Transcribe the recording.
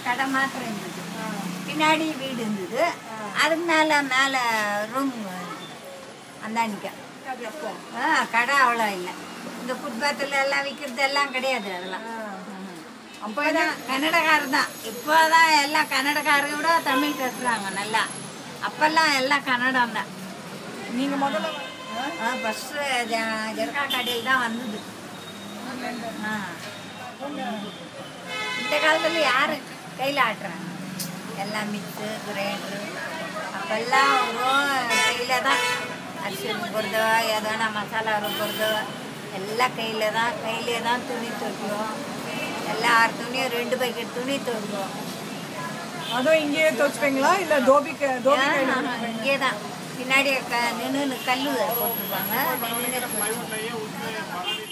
கடை மாத்திரம் இருந்தது பின்னாடி வீடு இருந்தது அதுக்கு மேலே மேலே ரூம் அந்தானிக்க அது எப்போ ஆ கடை அவ்வளோ இல்லை இந்த ஃபுட்பாத்தில் எல்லாம் விற்கிறது எல்லாம் கிடையாது அதெல்லாம் அப்போ இப்போதான் கன்னடக்காரர் தான் இப்போதான் எல்லாம் கன்னடக்காரரை விட தமிழ் பேசுகிறாங்க நல்லா அப்போல்லாம் எல்லாம் கன்னடம் தான் நீங்க முதல்ல ஃபஸ்ட்டு ஜெர்கா கடையில் தான் வந்தது ஆ. இந்த காலத்துல யாரு கையில் ஆட்டுறாங்க எல்லாம் மிக்ஸு கிரைண்டரு அப்போல்லாம் வெறும் கையில் தான் அரிசி ருப்புறதோ எதனா மசாலா ருப்புறதோ எல்லாம் கையில் தான் கையிலே தான் துணி துவைக்குவோம் எல்லார் துணியும் ரெண்டு பக்கெட் துணி துவைக்குவோம் அதுவும் இங்கேயே துவச்சுப்பீங்களா இல்ல தோபிக்கு தோபி கையில இங்கே தான் பின்னாடி க நின்று கல் போட்டிருப்பாங்க நின்று